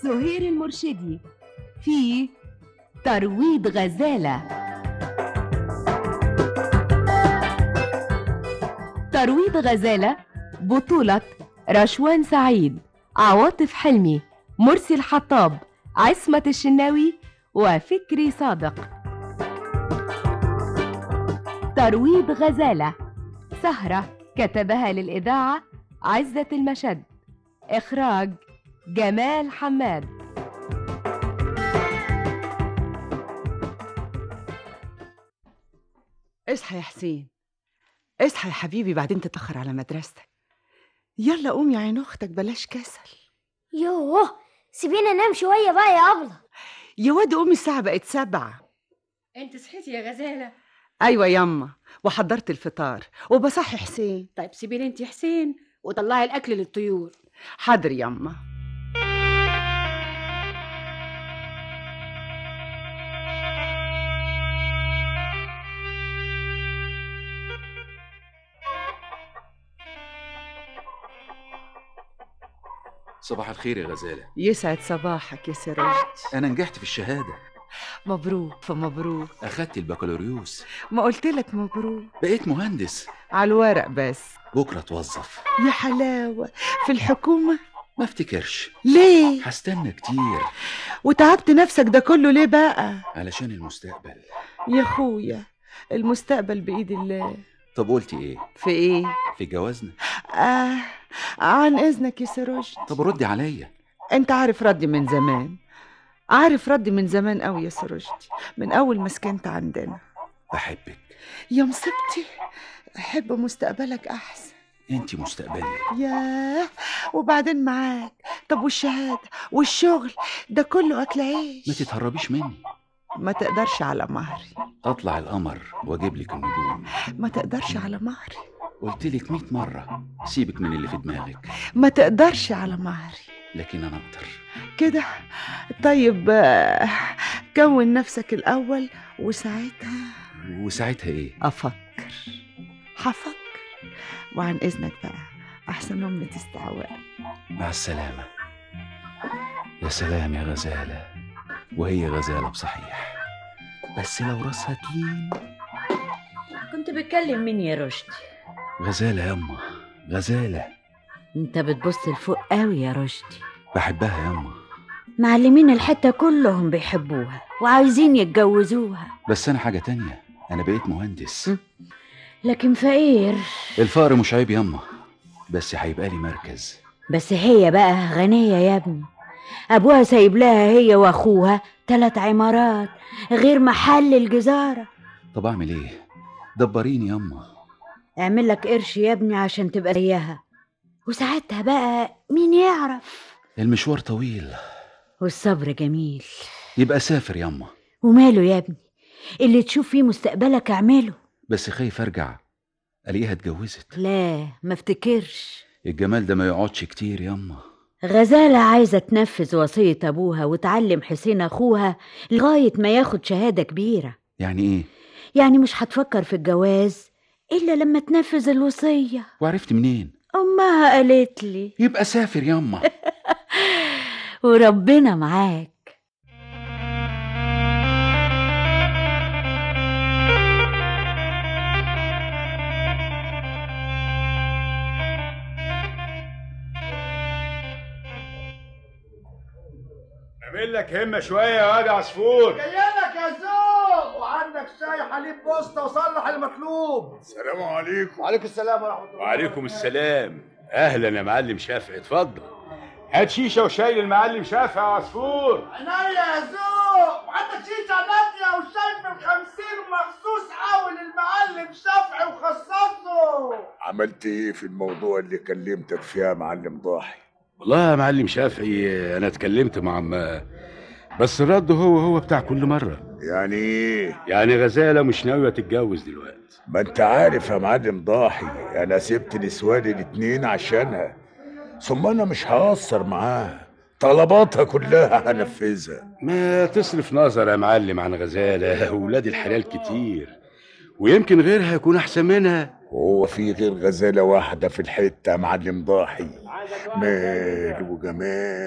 سهير المرشدي في ترويض غزالة ترويض غزالة بطولة رشوان سعيد عواطف حلمي مرسي الحطاب عصمة الشناوي وفكري صادق ترويض غزالة سهرة كتبها للإذاعة عزة المشد إخراج جمال حماد اصحى يا حسين اصحى يا حبيبي بعدين تتأخر على مدرستك يلا قوم يا عين اختك بلاش كسل يوه سيبينا ننام شوية بقى يا أبلة يا واد قومي الساعة بقت سبعة انت صحيتي يا غزالة أيوة ياما وحضرت الفطار وبصحي حسين طيب سيبيني انت حسين وطلعي الأكل للطيور حاضر ياما صباح الخير يا غزالة يسعد صباحك يا سراج أنا نجحت في الشهادة مبروك فمبروك أخدت البكالوريوس ما قلت لك مبروك بقيت مهندس على الورق بس بكرة اتوظف يا حلاوة في الحكومة ما افتكرش ليه هستنى كتير وتعبت نفسك ده كله ليه بقى علشان المستقبل يا اخويا المستقبل بإيد الله طب قلتي ايه في ايه في جوازنا آه عن إذنك يا سراج طب ردي عليا انت عارف ردي من زمان عارف ردي من زمان قوي يا سراجتي من اول ما سكنت عندنا بحبك يا مصيبتي احب مستقبلك احسن انتي مستقبلي ياه وبعدين معاك طب والشهاده والشغل ده كله اكل ما عيش تتهربيش مني ما تقدرش على مهري اطلع القمر واجيب لك النجوم ما تقدرش على مهري قلت لك 100 مرة سيبك من اللي في دماغك ما تقدرش على مهري لكن انا اقدر كده طيب آه، كون نفسك الاول وساعتها وساعتها ايه افكر هفكر وعن اذنك بقى احسن امي تستعوق مع السلامة يا سلام يا غزالة وهي غزالة بصحيح بس لو راسها تين كنت بتكلم مين يا رشدي غزالة يما غزالة انت بتبص لفوق قوي يا رشدي بحبها يما معلمين الحتة كلهم بيحبوها وعايزين يتجوزوها بس أنا حاجة تانية أنا بقيت مهندس م. لكن فقير الفقر مش عيب يما بس هيبقى لي مركز بس هي بقى غنية يا ابني أبوها سايب لها هي وأخوها تلات عمارات غير محل الجزارة طب أعمل إيه دبريني يما اعمل لك قرش يا ابني عشان تبقى زيها وساعتها بقى مين يعرف المشوار طويل والصبر جميل يبقى سافر يما وماله يا ابني اللي تشوف فيه مستقبلك اعمله بس خايف أرجع ألاقيها اتجوزت لا ما افتكرش الجمال ده ما يقعدش كتير يما غزالة عايزة تنفذ وصية أبوها وتعلم حسين أخوها لغاية ما ياخد شهادة كبيرة يعني إيه يعني مش هتفكر في الجواز إلا لما تنفذ الوصية وعرفت منين أمها قالت لي يبقى سافر يما وربنا معاك اعمل لك همه شويه يا واد عصفور جايلك يا زوق وعندك شاي حليب بوسطه وصلح المطلوب السلام عليكم وعليكم السلام ورحمه الله وعليكم السلام اهلا يا معلم شافعي اتفضل هات شيشه وشاي للمعلم شافعي يا عصفور عينيا يا زوق وعندك شيشه ناديه والشاي في الخمسين مخصوص قوي للمعلم شافعي وخصصه عملت ايه في الموضوع اللي كلمتك فيه يا معلم ضاحي والله يا معلم شافعي انا اتكلمت مع عماه بس الرد هو هو بتاع كل مره يعني ايه يعني غزاله مش ناويه تتجوز دلوقتي ما انت عارف يا معلم ضاحي انا سبت نسواني الاتنين عشانها ثم انا مش هقصر معاها طلباتها كلها هنفذها ما تصرف نظر يا معلم عن غزاله ولاد الحلال كتير ويمكن غيرها يكون احسن منها وهو في غير غزالة واحدة في الحتة يا معلم ضاحي مال وجمال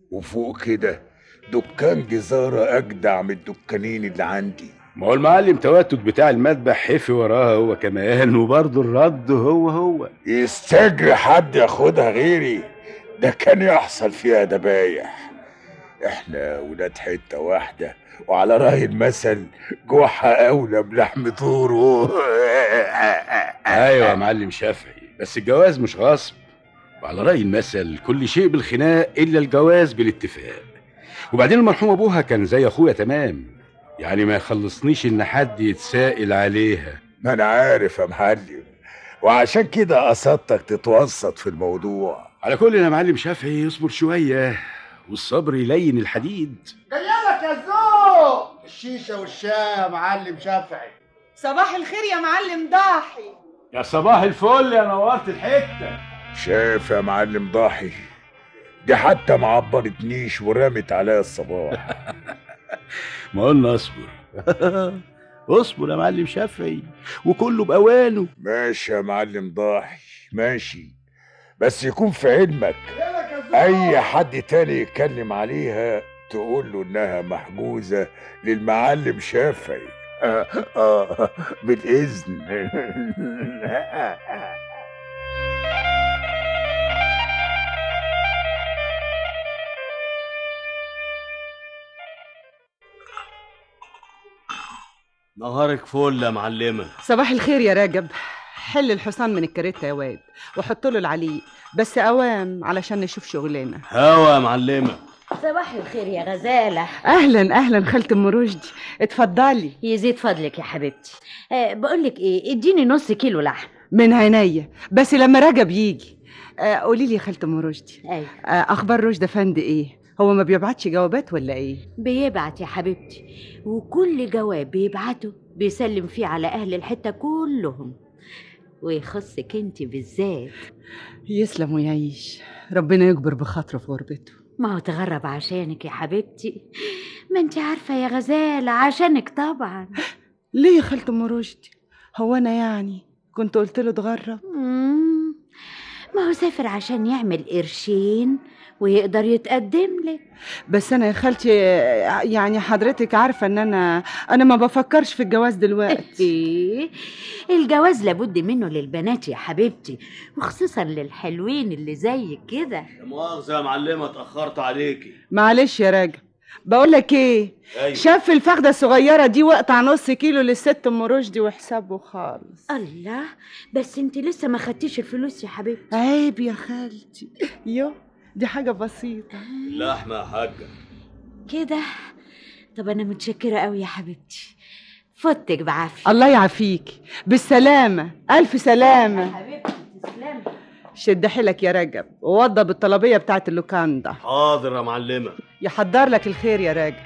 وفوق كده دكان جزارة أجدع من الدكانين اللي عندي ما هو المعلم توتت بتاع المذبح حفي وراها هو كمان وبرضه الرد هو هو يستجري حد ياخدها غيري ده كان يحصل فيها دبايح احنا ولاد حتة واحدة وعلى رأي المثل جوحة أولى بلحم طوره ايوه يا معلم شافعي بس الجواز مش غصب وعلى رأي المثل كل شيء بالخناق إلا الجواز بالاتفاق وبعدين المرحوم أبوها كان زي أخويا تمام يعني ما يخلصنيش إن حد يتسائل عليها ما أنا عارف يا معلم وعشان كده قصدتك تتوسط في الموضوع على كل يا معلم شافعي اصبر شوية والصبر يلين الحديد جايلك يا ذوق الشيشه والشاي يا معلم شافعي صباح الخير يا معلم ضاحي يا صباح الفل يا نورت الحتة شايف يا معلم ضاحي دي حتى ما عبرتنيش ورمت عليا الصباح ما قلنا اصبر اصبر يا معلم شافعي وكله بأوانه ماشي يا معلم ضاحي ماشي بس يكون في علمك جايلك يا ذوق اي حد تاني يتكلم عليها تقول له انها محجوزة للمعلم شافعي آه آه بالاذن نهارك فل يا معلمة صباح الخير يا راجب حل الحصان من الكاريتا يا واد وحط له العليق بس اوام علشان نشوف شغلنا هوا يا معلمة صباح الخير يا غزالة اهلا اهلا خالة ام رشدي اتفضلي يزيد فضلك يا حبيبتي أه بقولك ايه اديني نص كيلو لحم من عينيا بس لما رجب يجي آه قولي لي يا خالة ام رشدي ايوه آه اخبار رشد افندي ايه هو ما بيبعتش جوابات ولا ايه بيبعت يا حبيبتي وكل جواب بيبعته بيسلم فيه على اهل الحته كلهم ويخصك انت بالذات يسلم ويعيش ربنا يكبر بخاطره في غربته ما هو تغرب عشانك يا حبيبتي ما انت عارفه يا غزاله عشانك طبعا ليه يا خالة ام رشدي هو انا يعني كنت قلت له اتغرب مم. ما هو سافر عشان يعمل قرشين ويقدر يتقدم لك بس انا يا خالتي آه، يعني حضرتك عارفه ان انا انا ما بفكرش في الجواز دلوقتي ايه الجواز لابد منه للبنات يا حبيبتي وخصوصا للحلوين اللي زي كده يا مؤاخذة يا معلمة اتأخرت عليكي معلش يا راجل بقول لك ايه أيوة شاف الفخده الصغيره دي واقطع نص كيلو للست ام رشدي وحسابه خالص الله بس انت لسه ما خدتيش الفلوس يا حبيبتي عيب يا خالتي يو دي حاجه بسيطه اللحمة يا حاجة كده طب انا متشكره قوي يا حبيبتي فوتك بعافيه الله يعافيكي بالسلامه الف سلامه حبيبتي تسلمي شد حيلك يا رجب ووضب الطلبيه بتاعت اللوكاندا حاضر يا معلمة يحضر لك الخير يا راجل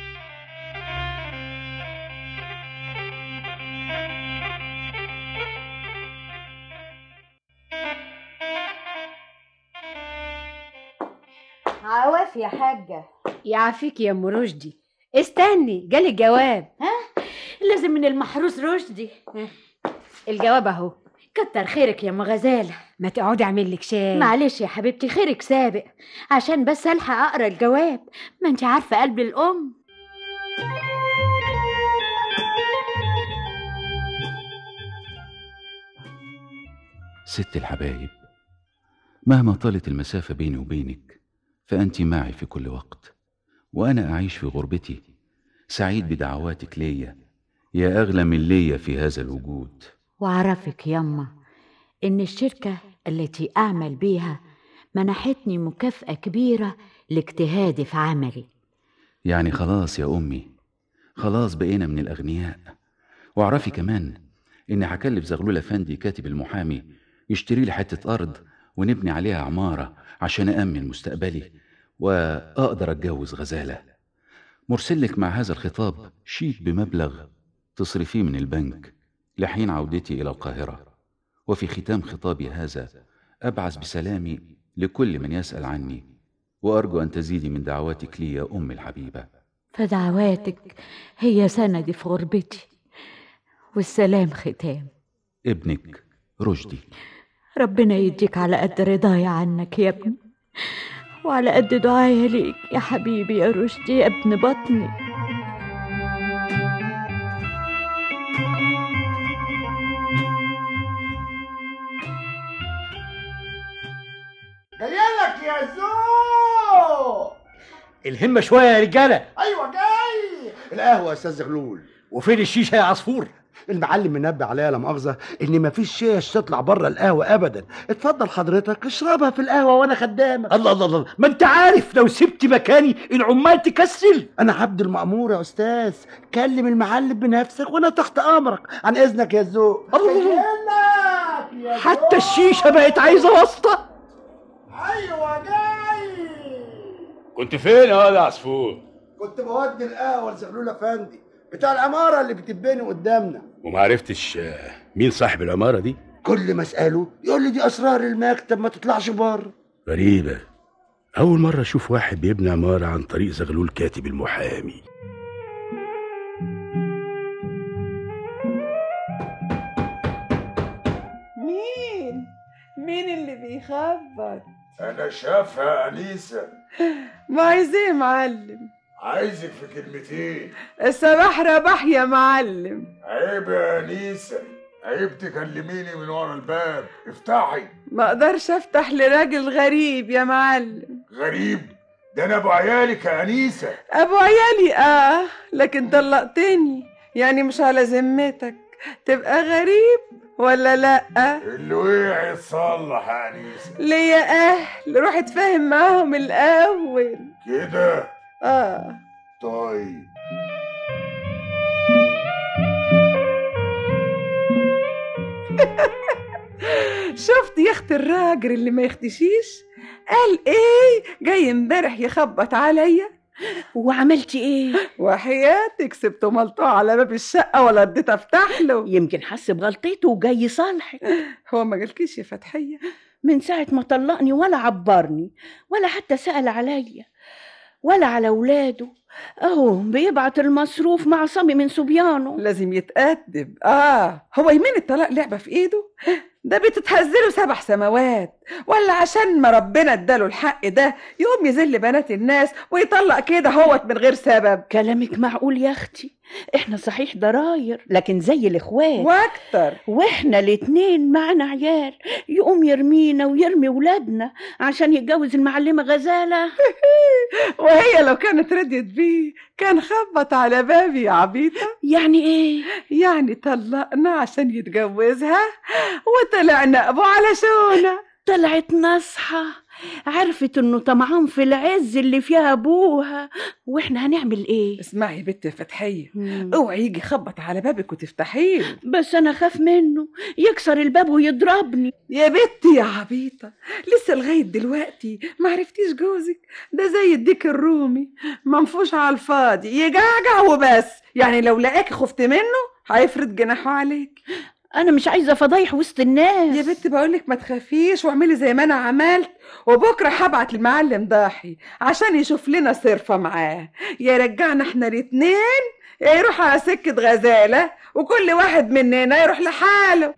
عواف يا حاجه يعافيك يا ام رشدي استني جالي جواب لازم من المحروس رشدي الجواب اهو كتر خيرك يا ام غزاله ما تقعدي اعمل لك شاي معلش يا حبيبتي خيرك سابق عشان بس الحق اقرا الجواب ما انت عارفه قلب الام ست الحبايب مهما طالت المسافة بيني وبينك فأنت معي في كل وقت وأنا أعيش في غربتي سعيد بدعواتك ليا يا أغلى من ليا في هذا الوجود واعرفك يما ان الشركه التي اعمل بيها منحتني مكافاه كبيره لاجتهادي في عملي يعني خلاص يا أمي خلاص بقينا من الأغنياء واعرفي كمان إني هكلف زغلول أفندي كاتب المحامي يشتري لي حتة أرض ونبني عليها عمارة عشان أأمن مستقبلي وأقدر أتجوز غزالة مرسلك مع هذا الخطاب شيك بمبلغ تصرفيه من البنك لحين عودتي إلى القاهرة وفي ختام خطابي هذا أبعث بسلامي لكل من يسأل عني وأرجو أن تزيدي من دعواتك لي يا أم الحبيبة فدعواتك هي سندي في غربتي والسلام ختام ابنك رشدي ربنا يديك على قد رضاي عنك يا ابني وعلى قد دعايا ليك يا حبيبي يا رشدي يا ابن بطني جايلك يا زو الهمة شوية يا رجالة ايوه جاي القهوه يا استاذ غلول وفين الشيشة يا عصفور المعلم منبه عليا لا مؤاخذه ان مفيش شيش تطلع بره القهوه ابدا اتفضل حضرتك اشربها في القهوه وانا خدامك الله الله الله ما انت عارف لو سبت مكاني العمال تكسل انا عبد المأمور يا استاذ كلم المعلم بنفسك وانا تحت امرك عن اذنك يا ذوق حتى الشيشة بقت عايزة واسطة ايوه جاي كنت فين يا واد يا عصفور كنت بودي القهوه لزغلول افندي بتاع العماره اللي بتتبني قدامنا وما عرفتش آه، مين صاحب العمارة دي كل ما اساله يقول لي دي اسرار المكتب ما تطلعش بره غريبة أول مرة أشوف واحد بيبني عمارة عن طريق زغلول كاتب المحامي مين مين اللي بيخبط انا شافها انيسه ما عايز ايه يا معلم عايزك في كلمتين الصباح رباح يا معلم عيب يا انيسه عيب تكلميني من ورا الباب افتحي ما اقدرش افتح لراجل غريب يا معلم غريب ده انا ابو عيالك يا انيسه ابو عيالي اه لكن طلقتني يعني مش على ذمتك تبقى غريب ولا لا اللي وقع يتصلح يا انيسه ليا اهل روح اتفاهم معاهم الاول كده اه طيب شفت يا اخت الراجل اللي ما يختشيش قال ايه جاي امبارح يخبط عليا وعملتي ايه وحياتك سبته ملطوع على باب الشقه ولا اديت افتح له يمكن حس بغلطته وجاي يصالحك هو ما قالكيش يا فتحيه من ساعة ما طلقني ولا عبرني ولا حتى سأل عليا ولا على ولاده اهو بيبعت المصروف مع صبي من صبيانه لازم يتأدب اه هو يمين الطلاق لعبه في ايده ده بتتهزله سبع سماوات ولا عشان ما ربنا اداله الحق ده يقوم يذل بنات الناس ويطلق كده هوت من غير سبب كلامك معقول يا اختي احنا صحيح ضراير لكن زي الاخوات واكتر واحنا الاتنين معنا عيال يقوم يرمينا ويرمي ولادنا عشان يتجوز المعلمة غزالة وهي لو كانت ردت بيه كان خبط على بابي يا عبيطة يعني ايه يعني طلقنا عشان يتجوزها وطلعنا ابو على شونا طلعت نصحة عرفت انه طمعان في العز اللي فيها ابوها واحنا هنعمل ايه اسمعي يا بنت فتحية اوعي يجي يخبط على بابك وتفتحيه بس انا خاف منه يكسر الباب ويضربني يا بنتي يا عبيطة لسه لغاية دلوقتي ما عرفتيش جوزك ده زي الديك الرومي منفوش على الفاضي يجعجع وبس يعني لو لقاكي خفت منه هيفرد جناحه عليك انا مش عايزه فضايح وسط الناس يا بنت بقولك ما تخافيش واعملي زي ما انا عملت وبكره هبعت المعلم ضاحي عشان يشوف لنا صرفه معاه يرجعنا احنا الاتنين يا يروح على سكه غزاله وكل واحد مننا يروح لحاله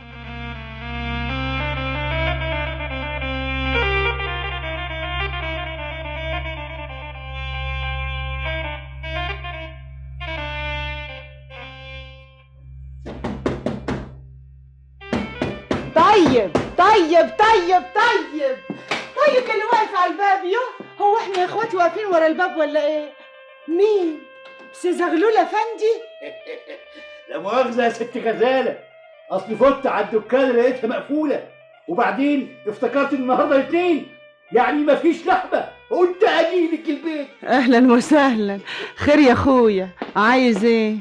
طيب طيب طيب طيب طيب اللي واقف على الباب يو هو احنا يا اخواتي واقفين ورا الباب ولا ايه مين سي زغلول افندي لا مؤاخذة يا ست غزالة أصلي فت على الدكان لقيتها مقفولة وبعدين افتكرت النهارده الاثنين يعني مفيش لحمة قلت أجيلك البيت اهلا وسهلا خير يا اخويا عايز ايه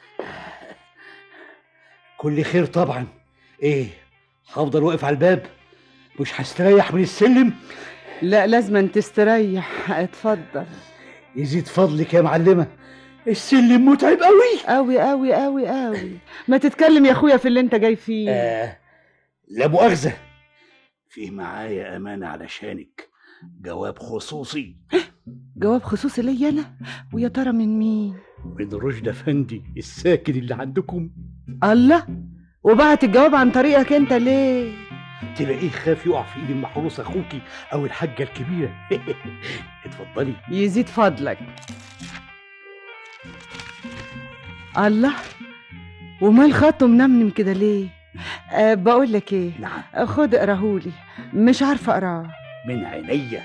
كل خير طبعا إيه هفضل واقف على الباب مش هستريح من السلم لا لازم تستريح اتفضل يزيد فضلك يا معلمة السلم متعب قوي قوي قوي قوي قوي ما تتكلم يا اخويا في اللي انت جاي فيه آه لا مؤاخذة فيه معايا أمانة علشانك جواب خصوصي جواب خصوصي ليا انا ويا ترى من مين من رشد أفندي الساكن اللي عندكم الله وبعت الجواب عن طريقك انت ليه تلاقيه خاف يقع في ايد المحروس اخوكي او الحاجه الكبيره اتفضلي يزيد فضلك الله ومال خطه منمنم كده ليه أه بقول لك ايه نعم خد اقراهولي مش عارفه اقراه من عينيا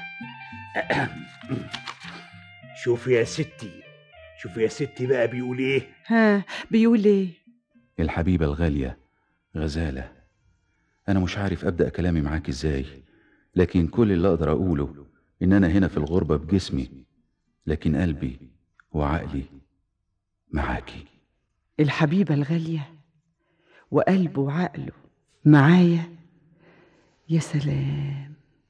شوفي يا ستي شوفي يا ستي بقى بيقول ايه ها بيقول ايه الحبيبة الغالية غزالة أنا مش عارف أبدأ كلامي معاك إزاي لكن كل اللي أقدر أقوله إن أنا هنا في الغربة بجسمي لكن قلبي وعقلي معاكي الحبيبة الغالية وقلبه وعقله معايا يا سلام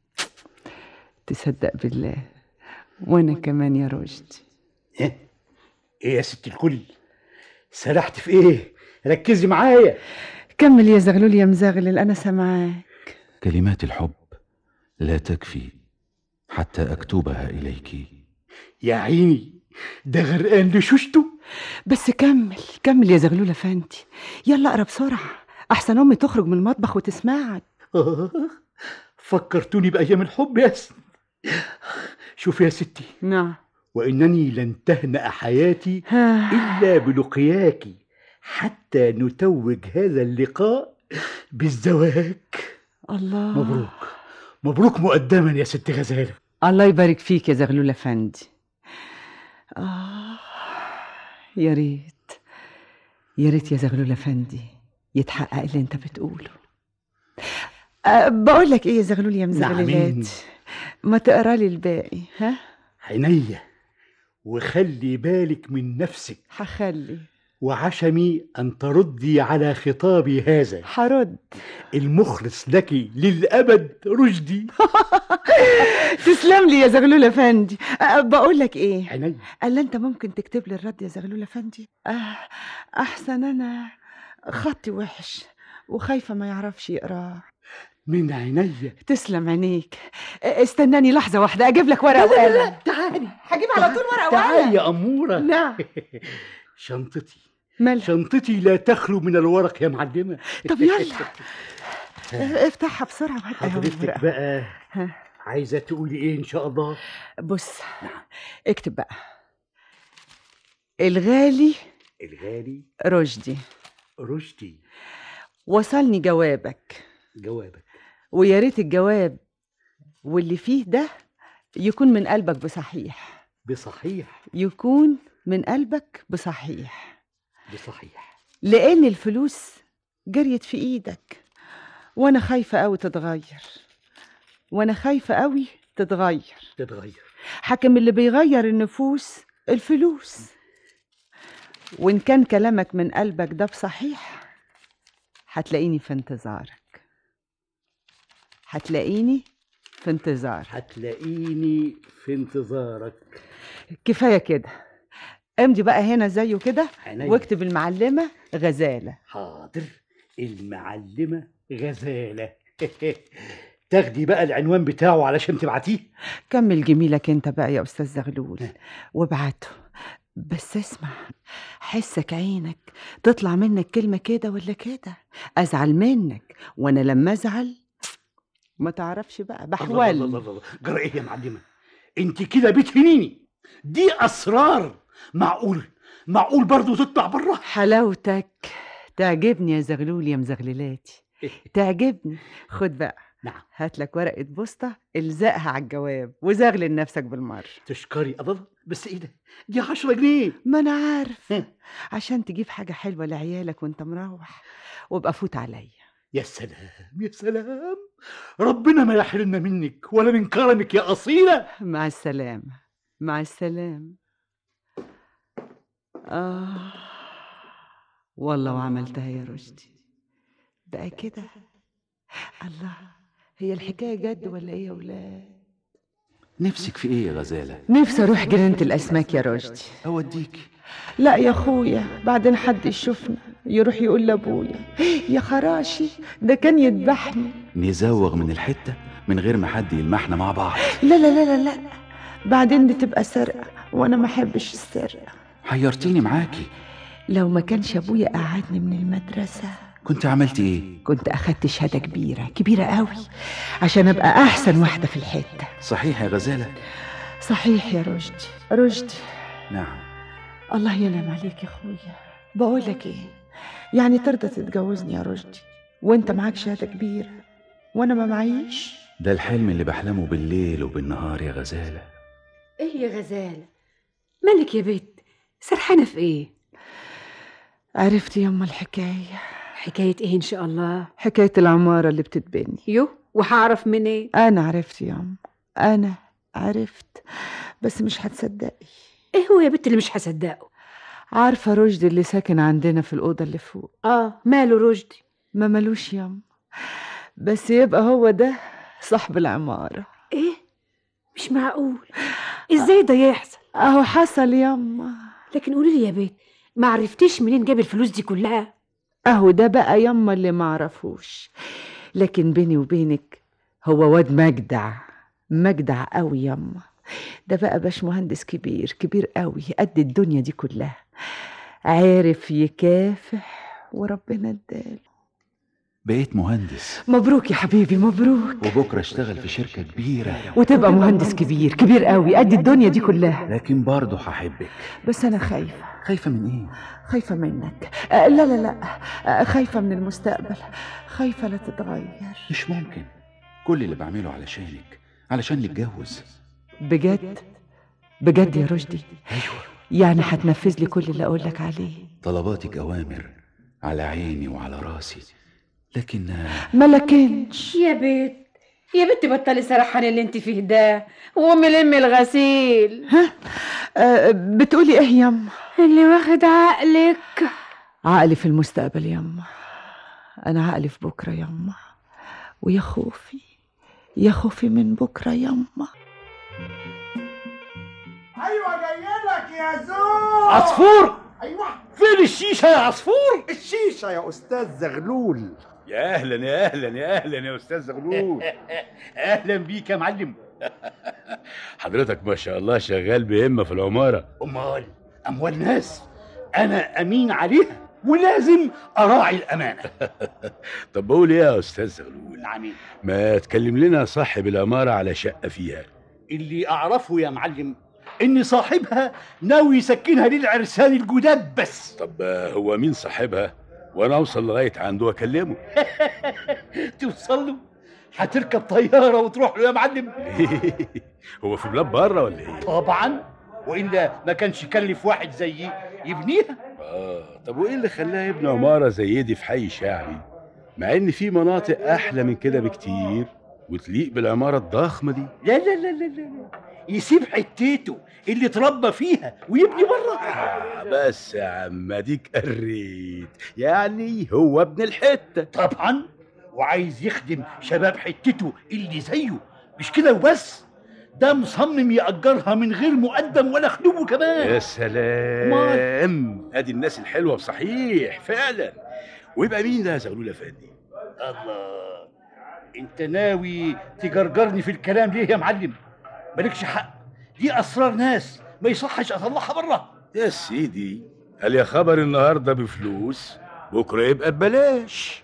تصدق بالله وانا كمان يا رشدي ايه يا ست الكل سرحت في ايه ركزي معايا كمل يا زغلول يا مزغلل انا سامعاك كلمات الحب لا تكفي حتى أكتبها إليك يا عيني ده غرقان لشوشته بس كمل كمل يا زغلول افندي يلا اقرا بسرعه احسن امي تخرج من المطبخ وتسمعك آه، فكرتوني بايام الحب يا ست شوفي يا ستي نعم وانني لن تهنا حياتي ها. الا بلقياك حتى نتوج هذا اللقاء بالزواج الله مبروك مبروك مقدما يا ست غزاله الله يبارك فيك يا زغلول افندي آه يا ريت يا ريت يا زغلول افندي يتحقق اللي انت بتقوله أه بقول لك ايه يا زغلول يا نعمين. مزغللات ما تقرا لي الباقي ها عينيا وخلي بالك من نفسك هخلي وعشمي ان تردي على خطابي هذا هرد المخلص لك للابد رشدي تسلم لي يا زغلول افندي أه بقول لك ايه عينيا قال انت ممكن تكتب لي الرد يا زغلول افندي أه احسن انا خطي وحش وخايفه ما يعرفش يقراه من عينيا تسلم عينيك استناني لحظة واحدة أجيب لك ورقة وقلم تعالي هجيب على طول ورقة تعالي وقلم يا أمورة نعم شنطتي مال شنطتي لا تخلو من الورق يا معلمة طب يلا افتحها بسرعة وهات أهو حضرتك الورقة. بقى ها. عايزة تقولي إيه إن شاء الله بص اكتب بقى الغالي الغالي رشدي رشدي وصلني جوابك جوابك ويا ريت الجواب واللي فيه ده يكون من قلبك بصحيح بصحيح يكون من قلبك بصحيح بصحيح لأن الفلوس جريت في إيدك وأنا خايفة أوي تتغير وأنا خايفة أوي تتغير تتغير حكم اللي بيغير النفوس الفلوس وإن كان كلامك من قلبك ده بصحيح هتلاقيني في انتظارك هتلاقيني في انتظارك هتلاقيني في انتظارك كفاية كده امضي بقى هنا زيه كده عينيا. واكتب المعلمة غزالة حاضر المعلمة غزالة تاخدي بقى العنوان بتاعه علشان تبعتيه كمل جميلك انت بقى يا استاذ زغلول وابعته بس اسمع حسك عينك تطلع منك كلمة كده ولا كده ازعل منك وانا لما ازعل ما تعرفش بقى الله الله بحول الله الله جرى ايه يا معلمة انت كده بتهنيني دي اسرار معقول معقول برضو تطلع بره حلاوتك تعجبني يا زغلول يا مزغللاتي تعجبني خد بقى نعم هات لك ورقة بوسطة الزقها على الجواب وزغلل نفسك بالمرة تشكري الله بس ايه ده دي 10 جنيه ما انا عارف عشان تجيب حاجة حلوة لعيالك وانت مروح وابقى فوت عليا يا سلام يا سلام ربنا ما يحرمنا منك ولا من كرمك يا أصيلة مع السلامة مع السلامة آه والله وعملتها يا رشدي بقى كده الله هي الحكاية جد ولا ايه يا ولاد نفسك في ايه يا غزالة نفسي اروح جنينة الاسماك يا رشدي اوديك لا يا اخويا بعدين حد يشوفنا يروح يقول لابويا يا خراشي ده كان يذبحني نزوغ من الحتة من غير ما حد يلمحنا مع بعض لا لا لا لا لا بعدين دي تبقى سرقة وانا ما احبش السرقة حيرتيني معاكي لو ما كانش ابويا قعدني من المدرسة كنت عملت ايه كنت اخدت شهاده كبيره كبيره قوي عشان ابقى احسن واحده في الحته صحيح يا غزاله صحيح يا رشدي رشدي نعم الله ينعم عليك يا اخويا بقول لك ايه يعني ترضى تتجوزني يا رشدي وانت معاك شهاده كبيره وانا ما معيش ده الحلم اللي بحلمه بالليل وبالنهار يا غزاله ايه يا غزالة مالك يا بت سرحانة في ايه عرفت يما الحكايه حكاية ايه ان شاء الله حكايه العماره اللي بتتبني يو وهعرف منين انا عرفت يما انا عرفت بس مش هتصدقي ايه هو يا بت اللي مش هصدقه عارفه رشدي اللي ساكن عندنا في الاوضه اللي فوق اه ماله رشدي ما ملوش يما بس يبقى هو ده صاحب العماره ايه مش معقول ازاي ده يحصل اهو حصل يما لكن قولي لي يا بت ما عرفتيش منين جاب الفلوس دي كلها اهو ده بقى يما اللي معرفوش لكن بيني وبينك هو واد مجدع مجدع قوي يما ده بقى باش مهندس كبير كبير قوي قد الدنيا دي كلها عارف يكافح وربنا اداله بقيت مهندس مبروك يا حبيبي مبروك وبكره اشتغل في شركه كبيره وتبقى مهندس كبير كبير قوي قد الدنيا دي كلها لكن برضه هحبك بس انا خايفه خايفه من ايه خايفه منك آه لا لا لا آه خايفه من المستقبل خايفه لا تتغير مش ممكن كل اللي بعمله علشانك علشان نتجوز بجد بجد يا رشدي ايوه يعني هتنفذ لي كل اللي اقول لك عليه طلباتك اوامر على عيني وعلى راسي لكن ما لكنش يا بت يا بت بطلي سرحان اللي انت فيه ده وقومي لمي الغسيل ها آه بتقولي ايه يما اللي واخد عقلك عقلي في المستقبل يما انا عقلي في بكره يما ويا خوفي يا خوفي من بكره يما ايوه جاي لك يا زوج عصفور ايوه فين الشيشة يا عصفور الشيشه يا استاذ زغلول يا اهلا يا اهلا يا اهلا يا استاذ زغلول اهلا بيك يا معلم حضرتك ما شاء الله شغال بهمه في العماره امال اموال ناس انا امين عليها ولازم اراعي الامانه طب بقول ايه يا استاذ زغلول نعم ما تكلم لنا صاحب العماره على شقه فيها اللي اعرفه يا معلم ان صاحبها ناوي يسكنها للعرسان الجداد بس طب هو مين صاحبها وانا اوصل لغايه عنده واكلمه توصل له هتركب طياره وتروح له يا معلم هو في بلاد بره ولا ايه طبعا والا ما كانش يكلف واحد زيي يبنيها اه طب وايه اللي خلاه يبني عماره زي دي في حي شعبي مع ان في مناطق احلى من كده بكتير وتليق بالعماره الضخمه دي لا لا لا لا لا يسيب حتته اللي اتربى فيها ويبني بره آه بس يا عم اديك قريت يعني هو ابن الحته طبعا وعايز يخدم شباب حتته اللي زيه مش كده وبس ده مصمم يأجرها من غير مقدم ولا خدومه كمان يا سلام ادي الناس الحلوه بصحيح فعلا ويبقى مين ده يا زغلول افندي الله انت ناوي تجرجرني في الكلام ليه يا معلم مالكش حق دي اسرار ناس ما يصحش اطلعها بره يا سيدي قال يا خبر النهارده بفلوس بكره يبقى ببلاش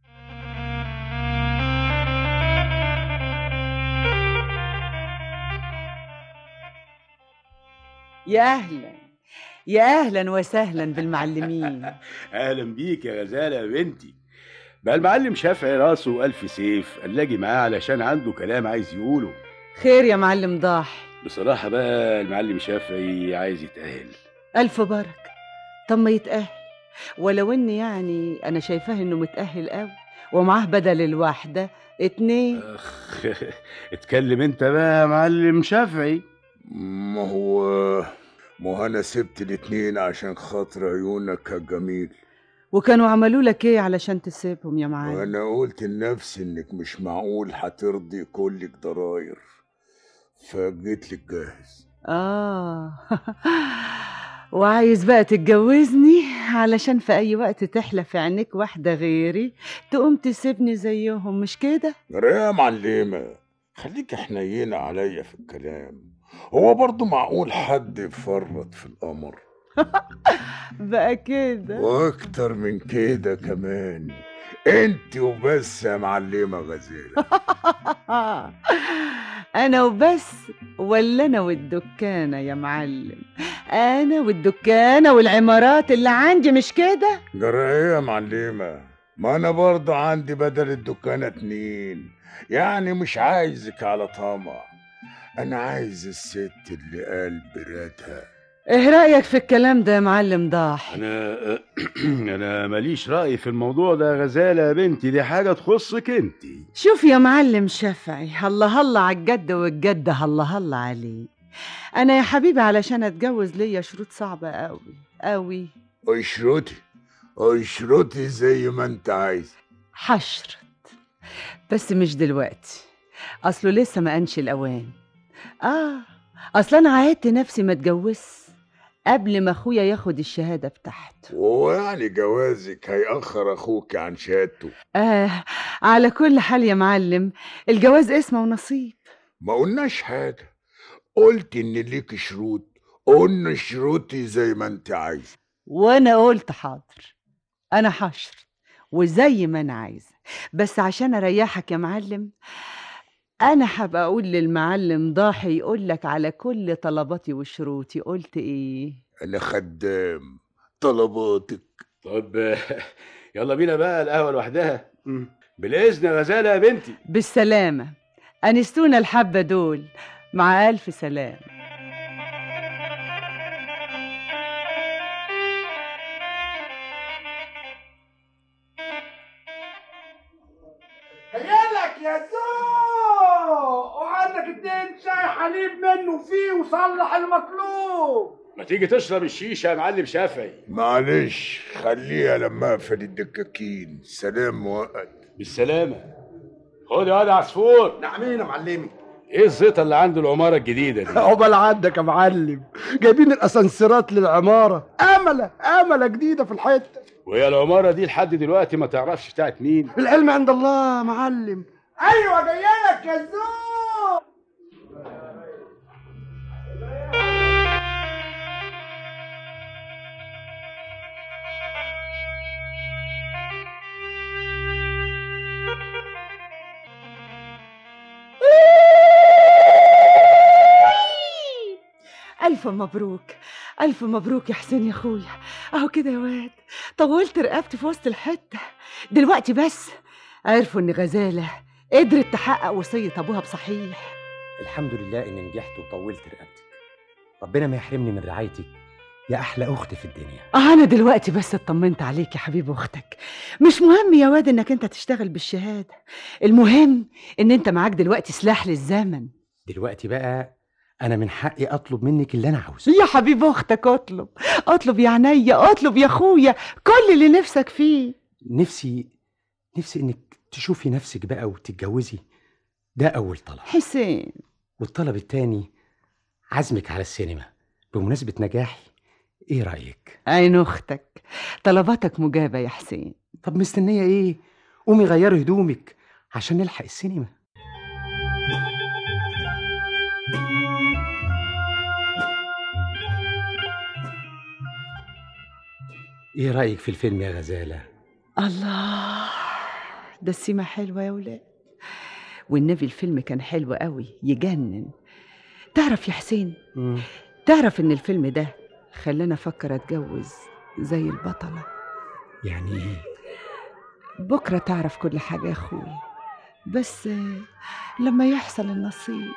يا اهلا يا اهلا وسهلا بالمعلمين اهلا بيك يا غزاله يا بنتي بقى المعلم شافعي راسه ألف سيف قال لاجي معاه علشان عنده كلام عايز يقوله خير يا معلم ضاحي بصراحة بقى المعلم شافعي عايز يتأهل الف بركه طب ما يتاهل ولو ان يعني انا شايفاه انه متاهل قوي ومعاه بدل الواحده اتنين اخ اتكلم انت بقى يا معلم شافعي ما هو ما هو انا سبت الاتنين عشان خاطر عيونك يا جميل وكانوا عملوا لك ايه علشان تسيبهم يا معلم وانا قلت لنفسي انك مش معقول هترضي كلك ضراير فجيت لك جاهز اه وعايز بقى تتجوزني علشان في اي وقت تحلى في عينيك واحده غيري تقوم تسيبني زيهم مش كده يا معلمة خليك حنينة عليا في الكلام هو برضو معقول حد يفرط في القمر بقى كده واكتر من كده كمان انت وبس يا معلمة غزالة انا وبس ولا انا والدكانه يا معلم انا والدكانه والعمارات اللي عندي مش كده جرى ايه يا معلمة ما انا برضه عندي بدل الدكانة اتنين يعني مش عايزك على طمع انا عايز الست اللي قلب راتها ايه رايك في الكلام ده يا معلم ضاح انا انا ماليش راي في الموضوع ده يا غزاله يا بنتي دي حاجه تخصك انت شوف يا معلم شفعي هلا هلا على الجد والجد هلا هلا عليه انا يا حبيبي علشان اتجوز ليا شروط صعبه قوي قوي اشرطي اشرطي زي ما انت عايز حشرت بس مش دلوقتي اصله لسه ما انش الاوان اه اصل انا عاهدت نفسي ما اتجوزش قبل ما اخويا ياخد الشهاده بتاعته ويعني جوازك هيأخر اخوك عن شهادته آه على كل حال يا معلم الجواز اسمه ونصيب ما قلناش حاجة قلت ان ليك شروط قلنا شروطي زي ما انت عايز وانا قلت حاضر انا حشر وزي ما انا عايزه بس عشان اريحك يا معلم انا هبقى اقول للمعلم ضاحي يقول لك على كل طلباتي وشروطي قلت ايه انا خدام طلباتك طب يلا بينا بقى القهوه لوحدها بالاذن يا غزاله يا بنتي بالسلامه انستونا الحبه دول مع الف سلام جايلك يا ذوق وعندك اتنين شاي حليب منه فيه وصلح المطلوب ما تيجي تشرب الشيشه يا معلم شافعي معلش خليها لما اقفل الدكاكين سلام وقت بالسلامه خد يا واد عصفور نعمين يا معلمي ايه الزيطه اللي عند العماره الجديده دي عقبال عندك يا معلم جايبين الاسانسيرات للعماره امله امله جديده في الحته وهي العماره دي لحد دلوقتي ما تعرفش بتاعت مين العلم عند الله يا معلم ايوه جايلك يا ذوق ألف مبروك ألف مبروك يا حسين يا أخويا أهو كده يا واد طولت رقبتي في وسط الحتة دلوقتي بس عرفوا إن غزالة قدرت تحقق وصية أبوها بصحيح الحمد لله اني نجحت وطولت رقبتك ربنا ما يحرمني من رعايتك يا احلى اخت في الدنيا آه أنا دلوقتي بس اطمنت عليك يا حبيب أختك مش مهم يا واد إنك أنت تشتغل بالشهادة المهم إن أنت معاك دلوقتي سلاح للزمن دلوقتي بقى انا من حقي اطلب منك اللي انا عاوزه يا حبيب أختك اطلب اطلب يا عينيا اطلب يا أخويا كل اللي نفسك فيه نفسي نفسي انك تشوفي نفسك بقى وتتجوزي ده اول طلب حسين والطلب التاني عزمك على السينما بمناسبة نجاحي ايه رأيك عين أختك طلباتك مجابة يا حسين طب مستنية ايه قومي غيري هدومك عشان نلحق السينما ايه رأيك في الفيلم يا غزالة الله ده السيما حلوة يا ولاد والنبي الفيلم كان حلو قوي يجنن تعرف يا حسين مم. تعرف ان الفيلم ده خلاني افكر اتجوز زي البطلة يعني ايه بكرة تعرف كل حاجة يا اخويا بس آه، لما يحصل النصيب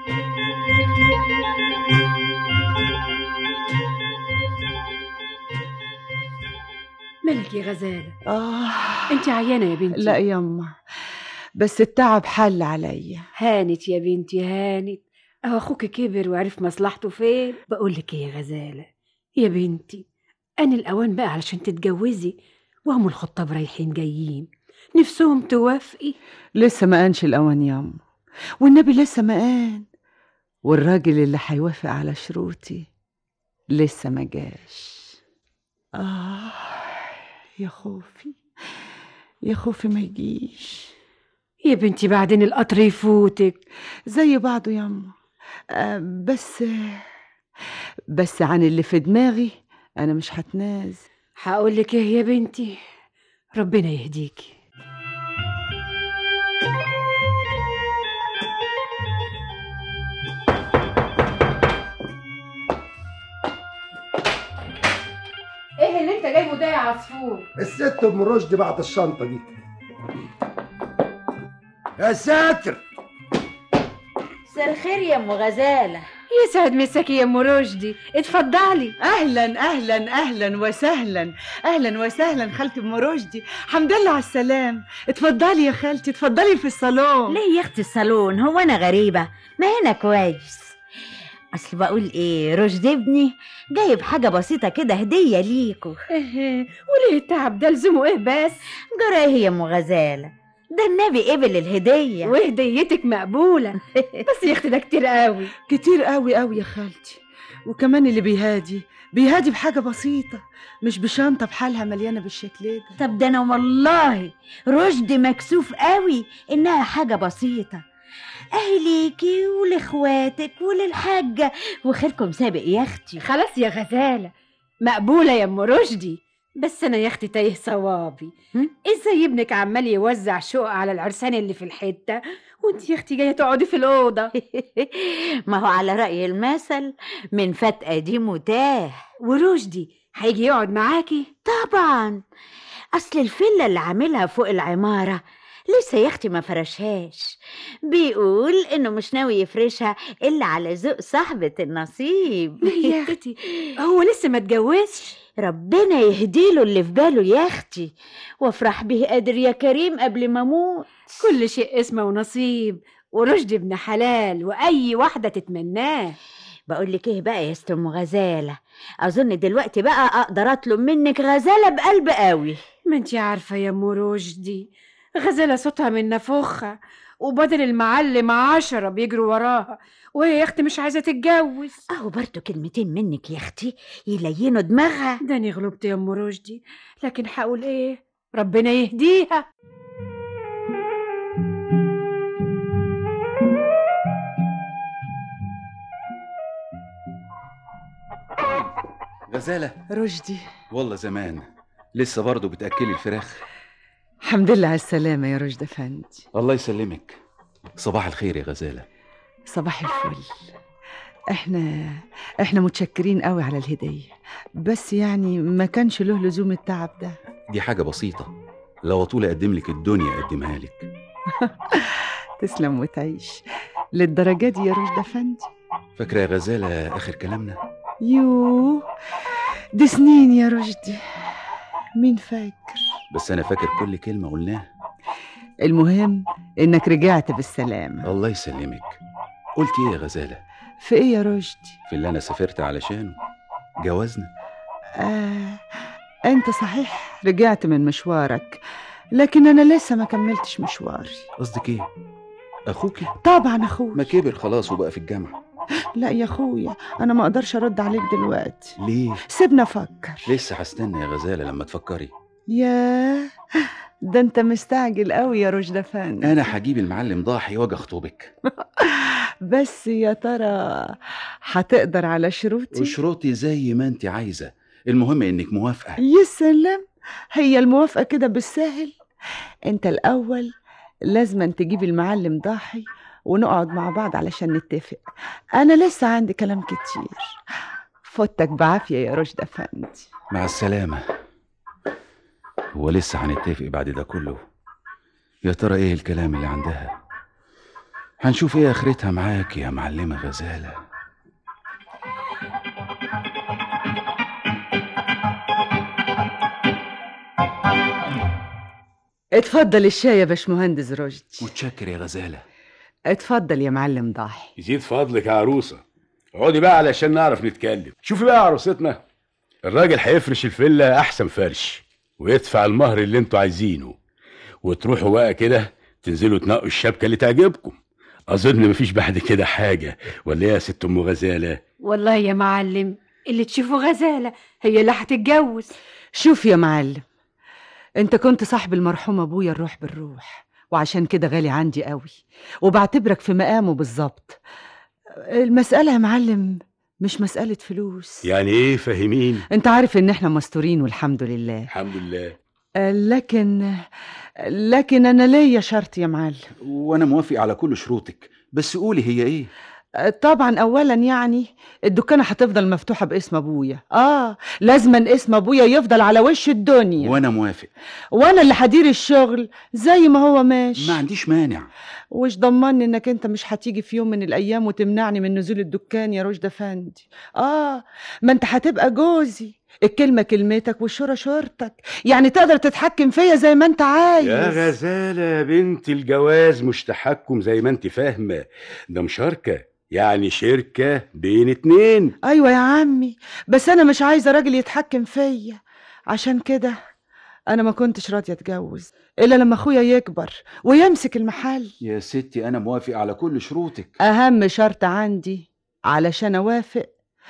مالك يا غزالة آه انت عيانة يا بنتي لا يما بس التعب حل عليا هانت يا بنتي هانت اهو اخوك كبر وعرف مصلحته فين بقول لك ايه يا غزالة يا بنتي أنا الأوان بقى علشان تتجوزي وهم الخطاب رايحين جايين نفسهم توافقي لسه ما قانش الأوان ياما والنبي لسه ما قان والراجل اللي هيوافق على شروطي لسه ما جاش آه يا خوفي يا خوفي ما يجيش يا بنتي بعدين القطر يفوتك زي بعضه ياما آه بس بس عن اللي في دماغي انا مش هتنازل هقول لك ايه يا بنتي ربنا يهديكي ايه اللي انت جايبه ده يا عصفور الست ام رشدي بعت الشنطه دي يا ساتر مساء الخير يا ام غزاله يسعد مساك يا ام رشدي اتفضلي اهلا اهلا اهلا وسهلا اهلا وسهلا خالتي ام رشدي الحمد لله على السلام اتفضلي يا خالتي اتفضلي في الصالون ليه يا اختي الصالون هو انا غريبه ما هنا كويس اصل بقول ايه رشدي ابني جايب حاجه بسيطه كده هديه ليكوا ايه وليه التعب ده لزومه ايه بس جرى ايه يا ام غزاله ده النبي قبل الهديه وهديتك مقبوله بس يا اختي ده كتير قوي كتير قوي قوي يا خالتي وكمان اللي بيهادي بيهادي بحاجة بسيطة مش بشنطة بحالها مليانة بالشكل ده طب ده انا والله رشدي مكسوف قوي انها حاجه بسيطه اهليكي ولاخواتك وللحاجه وخيركم سابق يا اختي خلاص يا غزاله مقبوله يا ام رشدي بس انا يا اختي تايه صوابي ازاي ابنك عمال يوزع شقق على العرسان اللي في الحته وانت يا اختي جايه تقعدي في الاوضه ما هو على راي المثل من فات قديم وتاه ورشدي هيجي يقعد معاكي طبعا اصل الفيلا اللي عاملها فوق العماره لسه يا اختي ما فرشهاش بيقول انه مش ناوي يفرشها الا على ذوق صاحبة النصيب يا اختي هو لسه ما اتجوزش ربنا يهديله اللي في باله يا اختي وافرح به قادر يا كريم قبل ما اموت كل شيء اسمه ونصيب ورشدي ابن حلال واي واحده تتمناه بقول لك ايه بقى يا ست ام غزاله اظن دلوقتي بقى اقدر اطلب منك غزاله بقلب قوي ما انت عارفه يا ام رشدي غزاله صوتها من نفوخها وبدل المعلم عشرة بيجروا وراها وهي يا اختي مش عايزه تتجوز اهو برضه كلمتين منك يا اختي يلينوا دماغها داني غلبت يا ام رشدي لكن هقول ايه ربنا يهديها غزالة رشدي والله زمان لسه برضه بتأكلي الفراخ الحمد لله على السلامة يا رشدي أفندي الله يسلمك صباح الخير يا غزالة صباح الفل احنا احنا متشكرين قوي على الهدية بس يعني ما كانش له لزوم التعب ده دي حاجة بسيطة لو طول أقدم لك الدنيا أقدمها لك تسلم وتعيش للدرجة دي يا رشدي أفندي فاكرة يا غزالة آخر كلامنا يوه دي سنين يا رشدي مين فاكر بس أنا فاكر كل كلمة قلناها المهم انك رجعت بالسلامة الله يسلمك قلت إيه يا غزالة في ايه يا رشدي في اللي أنا سافرت علشانه جوازنا آه انت صحيح رجعت من مشوارك لكن انا لسه ما كملتش مشواري قصدك إيه أخوكي طبعا اخوي ما كبر خلاص وبقى في الجامعة لا يا اخويا انا ما اقدرش ارد عليك دلوقتي ليه سيبنا افكر لسه هستنى يا غزالة لما تفكري ياه ده انت مستعجل قوي يا رشدي فندي أنا هجيب المعلم ضاحي واجي أخطبك بس يا ترى هتقدر على شروطي وشروطي زي ما أنت عايزة المهم إنك موافقة يا سلام هي الموافقة كده بالسهل انت الاول لازم تجيب المعلم ضاحي ونقعد مع بعض علشان نتفق انا لسه عندي كلام كتير فوتك بعافية يا رشدي افندي مع السلامة هو لسه هنتفق بعد ده كله يا ترى ايه الكلام اللي عندها هنشوف ايه اخرتها معاك يا معلمة غزالة اتفضل الشاي يا باشمهندس رشدي متشكر يا غزالة اتفضل يا معلم ضاحي يزيد فضلك يا عروسه اقعدي بقى علشان نعرف نتكلم شوفي بقى يا عروستنا الراجل هيفرش الفيلا احسن فرش ويدفع المهر اللي انتوا عايزينه وتروحوا بقى كده تنزلوا تنقوا الشبكه اللي تعجبكم اظن مفيش بعد كده حاجه ولا ايه يا ست ام غزاله والله يا معلم اللي تشوفه غزالة هي اللي هتتجوز شوف يا معلم انت كنت صاحب المرحوم ابويا الروح بالروح وعشان كده غالي عندي قوي وبعتبرك في مقامه بالظبط المسألة يا معلم مش مسألة فلوس يعني ايه فاهمين انت عارف ان احنا مستورين والحمد لله الحمد لله آه، لكن لكن انا ليا شرط يا معلم وانا موافق على كل شروطك بس قولي هي ايه آه، طبعا اولا يعني الدكانه هتفضل مفتوحه باسم ابويا اه لازما اسم ابويا يفضل على وش الدنيا وانا موافق وانا اللي هدير الشغل زي ما هو ماشي ما عنديش مانع وش ضمني انك انت مش هتيجي في يوم من الايام وتمنعني من نزول الدكان يا رشدة فندي اه ما انت هتبقى جوزي الكلمة كلمتك والشورى شورتك يعني تقدر تتحكم فيا زي ما انت عايز يا غزالة يا بنت الجواز مش تحكم زي ما انت فاهمة ده مشاركة يعني شركة بين اتنين ايوه يا عمي بس انا مش عايزة راجل يتحكم فيا عشان كده انا ما كنتش راضية اتجوز الا لما اخويا يكبر ويمسك المحل يا ستي انا موافق على كل شروطك اهم شرط عندي علشان اوافق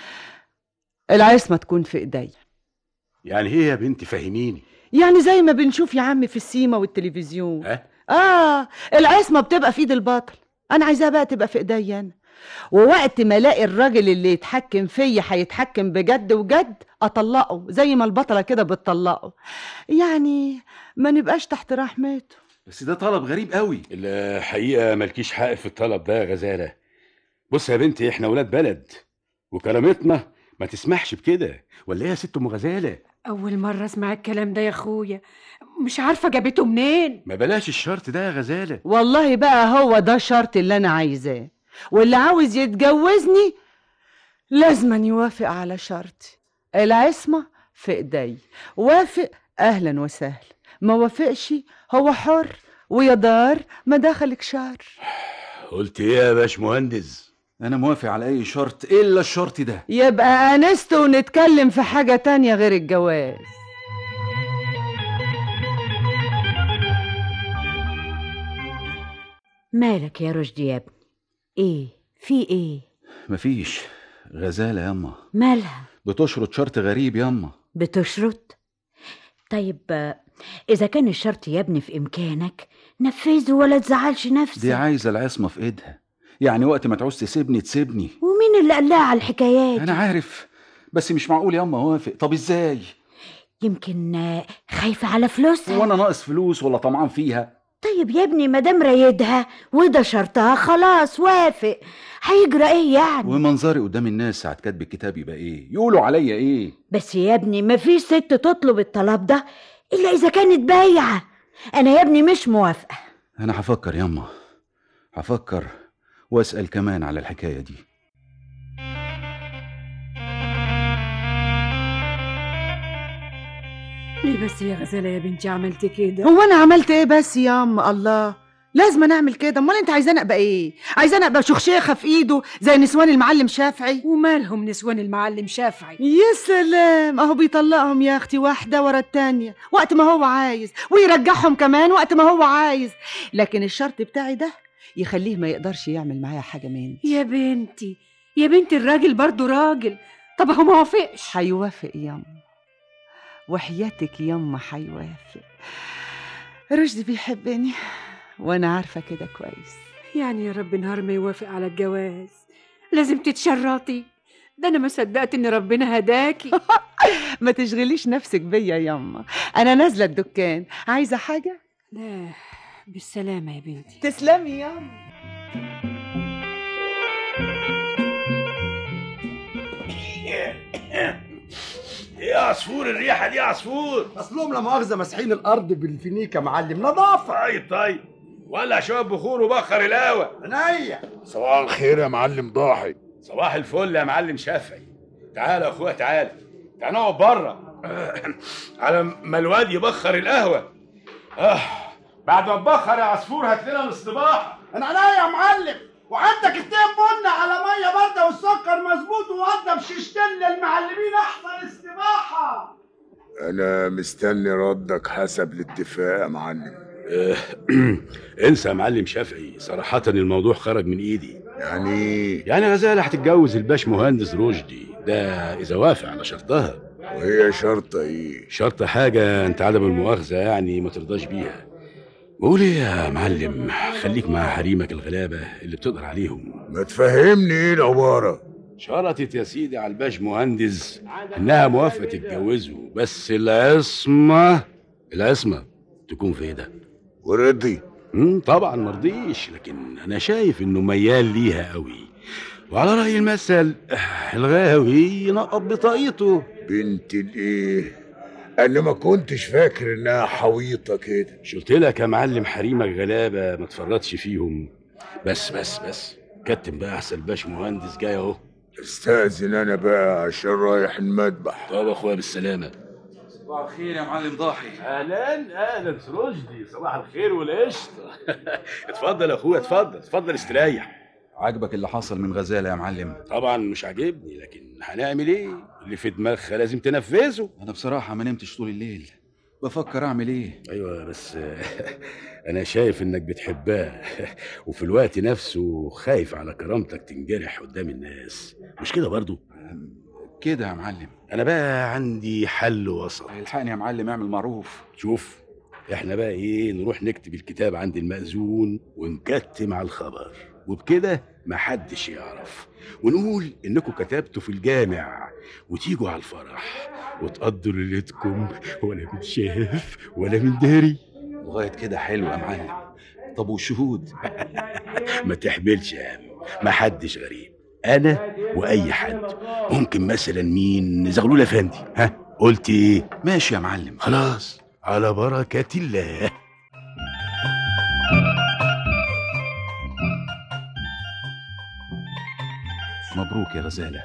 العصمة تكون في ايديا يعني ايه يا بنت فهميني يعني زي ما بنشوف يا عمي في السيما والتلفزيون ها؟ اه العصمة بتبقى في ايد البطل انا عايزاها بقى تبقى في ايديا انا ووقت ما الاقي الراجل اللي يتحكم فيا هيتحكم بجد وجد اطلقه زي ما البطلة كده بتطلقه يعني ما نبقاش تحت رحمته بس ده طلب غريب قوي الحقيقة مالكيش حق في الطلب ده يا غزالة بص يا بنتي احنا ولاد بلد وكرامتنا ما تسمحش بكده ولا ايه يا ست ام غزالة أول مرة أسمع الكلام ده يا أخويا مش عارفة جابته منين ما بلاش الشرط ده يا غزالة والله بقى هو ده الشرط اللي انا عايزاه واللي عاوز يتجوزني لازما يوافق على شرطي العصمة في ايدي وافق اهلا وسهلا ما وافقش هو حر ويا دار ما دخلك شر قلت ايه يا باش مهندس انا موافق على اي شرط الا الشرط ده يبقى انست ونتكلم في حاجة تانية غير الجواز مالك يا رشدي يا ابني ايه في ايه مفيش غزالة ياما مالها بتشرط شرط غريب ياما بتشرط طيب آه، اذا كان الشرط يا ابني في امكانك نفذه ولا تزعلش نفسك دي عايزة العصمة في ايدها يعني وقت ما تعوز تسيبني تسيبني ومين اللي قال لها على الحكايات انا عارف بس مش معقول ياما اوافق طب ازاي يمكن آه، خايفة على فلوسها وانا ناقص فلوس ولا طمعان فيها طيب يا ابني مادام رايدها وده شرطها خلاص وافق هيجرى ايه يعني ومنظري قدام الناس ساعة كاتب الكتاب يبقى ايه يقولوا عليا ايه بس يا ابني مفيش ست تطلب الطلب ده الا اذا كانت بايعه انا يا ابني مش موافقه انا هفكر ياما هفكر واسأل كمان على الحكاية دي ليه بس يا غزالة يا بنتي عملتي كده هو انا عملت ايه بس يا ام الله لازم أنا اعمل كده امال انت عايزاني ابقى ايه عايزاني ابقى شخشيخه في ايده زي نسوان المعلم شافعي ومالهم نسوان المعلم شافعي يا سلام اهو بيطلقهم يا اختي واحده ورا التانية وقت ما هو عايز ويرجعهم كمان وقت ما هو عايز لكن الشرط بتاعي ده يخليه ما يقدرش يعمل معايا حاجه مني يا بنتي يا بنتي الراجل برضو راجل طب هو ما وافقش هيوافق يما وحياتك يما هيوافق رشدي بيحبني وانا عارفه كده كويس يعني يا رب نهار ما يوافق على الجواز لازم تتشرطي ده انا ما صدقت ان ربنا هداكي ما تشغليش نفسك بيا يما انا نازله الدكان عايزه حاجه لا بالسلامة يا بنتي تسلمي يما ايه يا عصفور الريحة دي يا عصفور اصلهم لا مؤاخذه مسحين الارض بالفينيكا معلم نظافه طيب طيب ولع شوية بخور وبخر الهوا عينيا صباح الخير يا معلم ضاحي صباح الفل يا معلم شافعي تعال يا اخويا تعال تعال نقعد بره على ما الواد يبخر القهوة اه بعد ما تبخر يا عصفور هات لنا الاصطباح انا عينيا يا معلم وعندك اتنين بن على ميه بارده والسكر مظبوط ووضب شيشتين للمعلمين احسن استباحه انا مستني ردك حسب الاتفاق يا معلم آه، انسى يا معلم شافعي صراحة الموضوع خرج من ايدي يعني يعني غزالة هتتجوز الباش مهندس رشدي ده اذا وافق على شرطها وهي شرطة ايه شرط حاجة انت عدم المؤاخذة يعني ما ترضاش بيها بقول ايه يا معلم خليك مع حريمك الغلابة اللي بتقدر عليهم ما تفهمني ايه العبارة شرطت يا سيدي على الباش مهندس انها موافقه تتجوزه بس العصمه العصمه تكون في ايدها ورضي مم، طبعا مرضيش لكن انا شايف انه ميال ليها قوي وعلى راي المثل الغاوي ينقط بطاقيته بنت الايه انا ما كنتش فاكر انها حويطه كده مش قلت لك يا معلم حريمك غلابه ما تفرطش فيهم بس بس بس كتم بقى احسن باش مهندس جاي اهو استاذن انا بقى عشان رايح المذبح طب اخويا بالسلامه صباح الخير يا معلم ضاحي اهلا اهلا رشدي صباح الخير والقشطه اتفضل يا اخويا اتفضل اتفضل استريح عاجبك اللي حصل من غزاله يا معلم طبعا مش عاجبني لكن هنعمل ايه اللي في دماغها لازم تنفذه انا بصراحه ما نمتش طول الليل بفكر اعمل ايه ايوه بس انا شايف انك بتحبها وفي الوقت نفسه خايف على كرامتك تنجرح قدام الناس مش كده برضو كده يا معلم انا بقى عندي حل وسط الحقني يا معلم اعمل معروف شوف احنا بقى ايه نروح نكتب الكتاب عند المأذون ونكتم على الخبر وبكده محدش يعرف ونقول انكم كتبتوا في الجامع وتيجوا على الفرح وتقضوا ليلتكم ولا من شاف ولا من داري لغايه كده حلو يا معلم طب والشهود ما تحملش يا هم محدش غريب انا واي حد ممكن مثلا مين زغلول افندي ها قلت ايه ماشي يا معلم خلاص على بركه الله مبروك يا غزاله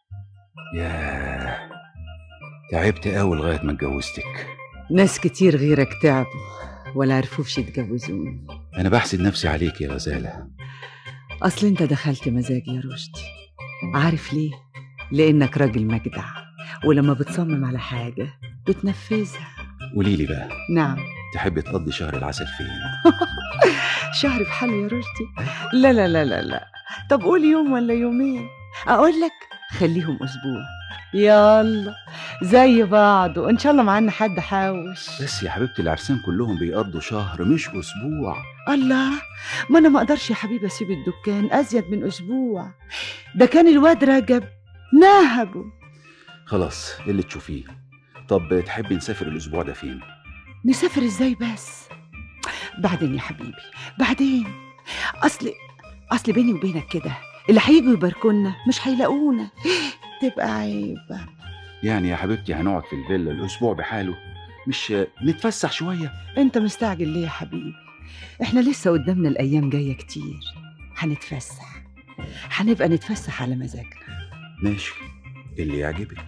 يا تعبت قوي لغايه ما اتجوزتك ناس كتير غيرك تعبوا ولا عرفوش يتجوزوني انا بحسد نفسي عليك يا غزاله اصل انت دخلت مزاجي يا رشدي عارف ليه لانك راجل مجدع ولما بتصمم على حاجه بتنفذها قولي لي بقى نعم تحبي تقضي شهر العسل فين شهر بحاله يا رشدي لا لا لا لا لا طب قول يوم ولا يومين اقول لك خليهم اسبوع يلا زي بعض وان شاء الله معانا حد حاوش بس يا حبيبتي العرسان كلهم بيقضوا شهر مش اسبوع الله ما انا ما اقدرش يا حبيبي اسيب الدكان ازيد من اسبوع ده كان الواد رجب نهبه خلاص اللي تشوفيه طب تحبي نسافر الاسبوع ده فين نسافر ازاي بس بعدين يا حبيبي بعدين اصل اصل بيني وبينك كده اللي هيجوا يباركونا مش هيلاقونا تبقى عيبة يعني يا حبيبتي هنقعد في الفيلا الاسبوع بحاله مش نتفسح شويه انت مستعجل ليه يا حبيبي احنا لسه قدامنا الايام جايه كتير هنتفسح هنبقى نتفسح على مزاجنا ماشي اللي يعجبك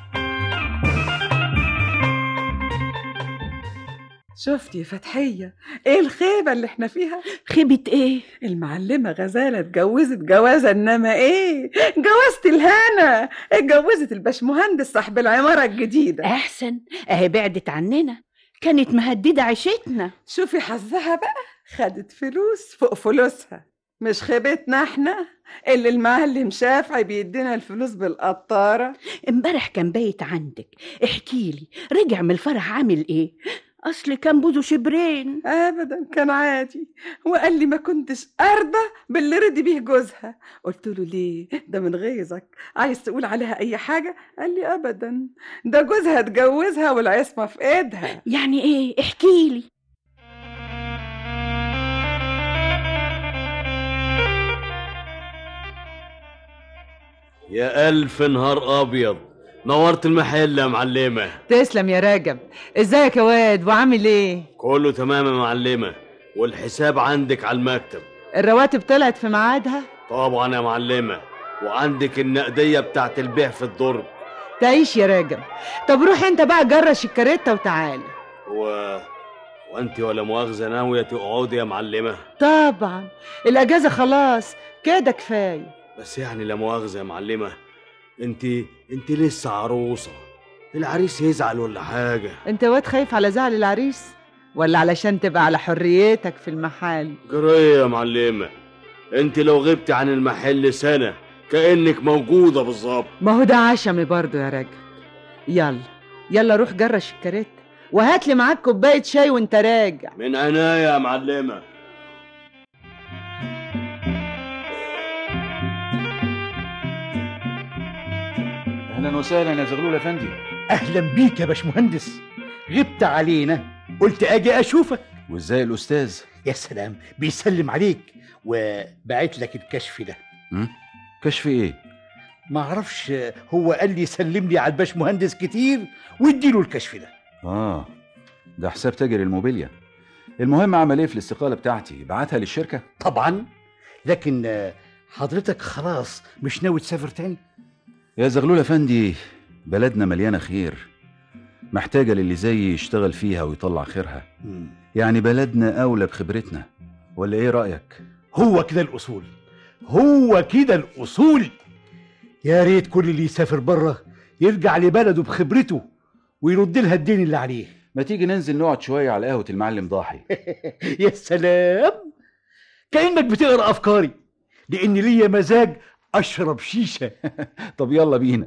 شفتي يا فتحية ايه الخيبة اللي احنا فيها خيبة ايه المعلمة غزالة اتجوزت جوازة انما ايه جوازة الهنا اتجوزت الباشمهندس صاحب العمارة الجديدة احسن اهي بعدت عننا كانت مهددة عيشتنا شوفي حظها بقى خدت فلوس فوق فلوسها مش خيبتنا احنا اللي المعلم شافعي بيدينا الفلوس بالقطارة امبارح كان بايت عندك احكيلي رجع من الفرح عامل ايه اصل كان بوزه شبرين ابدا كان عادي وقال لي ما كنتش ارضى باللي رضي بيه جوزها قلت له ليه ده من غيظك عايز تقول عليها اي حاجه قال لي ابدا ده جوزها اتجوزها والعصمه في ايدها يعني ايه احكيلي يا ألف نهار أبيض نورت المحل يا معلمة تسلم يا راجب ازيك يا واد وعامل ايه كله تمام يا معلمة والحساب عندك على المكتب الرواتب طلعت في ميعادها طبعا يا معلمة وعندك النقدية بتاعت البيع في الضرب تعيش يا راجب طب روح انت بقى جرش الكاريتا وتعالى و... وانت ولا مؤاخذة ناوية تقعدي يا معلمة طبعا الاجازه خلاص كده كفايه بس يعني لا مؤاخذة يا معلمة انت انت لسه عروسة العريس يزعل ولا حاجة انت واد خايف على زعل العريس ولا علشان تبقى على حريتك في المحل جرية يا معلمة انت لو غبت عن المحل سنة كأنك موجودة بالظبط ما هو ده عشمي برضو يا راجل يلا يلا روح جرش الكاريتا وهات لي معاك كوبايه شاي وانت راجع من عناية يا معلمة اهلا وسهلا يا زغلول افندي اهلا بيك يا باشمهندس غبت علينا قلت اجي اشوفك وازاي الاستاذ يا سلام بيسلم عليك وبعت لك الكشف ده م? كشف ايه ما اعرفش هو قال لي سلم لي على الباشمهندس كتير واديله الكشف ده اه ده حساب تاجر الموبيليا المهم عمل ايه في الاستقاله بتاعتي بعتها للشركه طبعا لكن آه، حضرتك خلاص مش ناوي تسافر تاني يا زغلول افندي بلدنا مليانه خير محتاجه للي زيي يشتغل فيها ويطلع خيرها يعني بلدنا اولى بخبرتنا ولا ايه رايك هو كده الاصول هو كده الاصول يا ريت كل اللي يسافر بره يرجع لبلده بخبرته ويرد لها الدين اللي عليه ما تيجي ننزل نقعد شويه على قهوه المعلم ضاحي يا سلام كانك بتقرا افكاري لان ليا مزاج اشرب شيشه طب يلا بينا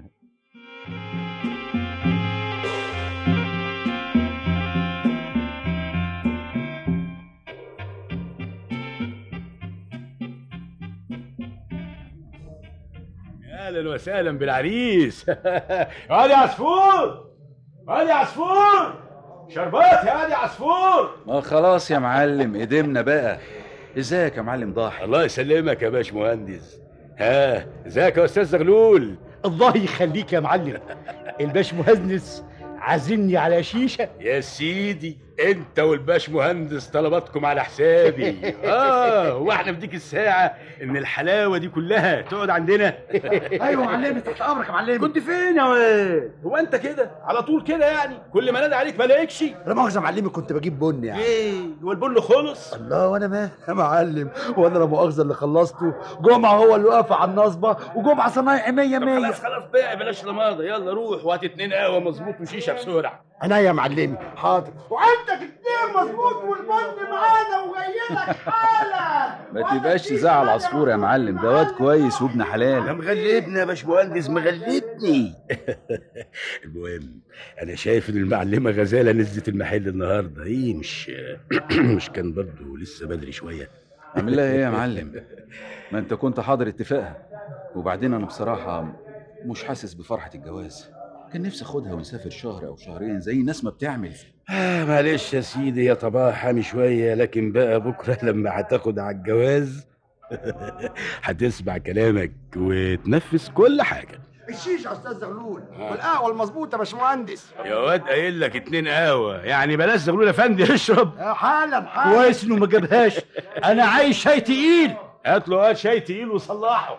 اهلا وسهلا بالعريس يا يا عصفور يا يا عصفور شربات يا يا عصفور ما خلاص يا معلم قدمنا بقى ازيك يا معلم ضاحي الله يسلمك يا باش مهندس ها ازيك يا استاذ زغلول الله يخليك يا معلم الباش مهندس عازمني على شيشه يا سيدي انت والباش مهندس طلباتكم على حسابي اه واحنا في ديك الساعه ان الحلاوه دي كلها تقعد عندنا ايوه معلمي تحت امرك يا معلمي كنت فين يا واد هو انت كده على طول كده يعني كل ما نادي عليك ما الاقيكش لا مؤاخذه يا معلمي كنت بجيب بن يعني ايه هو البن خلص الله وانا ما يا معلم وانا لا مؤاخذه اللي خلصته جمعه هو اللي واقف على النصبه وجمعه صنايعي 100 طب 100 خلاص خلاص بقى بلاش لماضه يلا روح وهات اتنين قهوه مظبوط وشيشه بسرعه انا يا معلمي حاضر وعندك اتنين مظبوط والبن معانا وجاي لك حالا ما تبقاش تزعل عصفور يا معلم ده واد كويس وابن ده حلال مغلبني يا باشمهندس مغلبني المهم انا شايف ان المعلمه غزاله نزلت المحل النهارده ايه مش مش كان برضه لسه بدري شويه اعمل لها ايه يا معلم ما انت كنت حاضر اتفاقها وبعدين انا بصراحه مش حاسس بفرحه الجواز كان نفسي اخدها ونسافر شهر او شهرين زي الناس ما بتعمل آه معلش يا سيدي يا طباع حامي شويه لكن بقى بكره لما هتاخد على الجواز هتسمع كلامك وتنفذ كل حاجه الشيشه يا استاذ زغلول والقهوه المظبوطه يا باشمهندس يا واد قايل لك اتنين قهوه يعني بلاش زغلول افندي اشرب حالا حالا كويس انه ما جابهاش انا عايز شاي تقيل هات له هات شاي تقيل وصلحه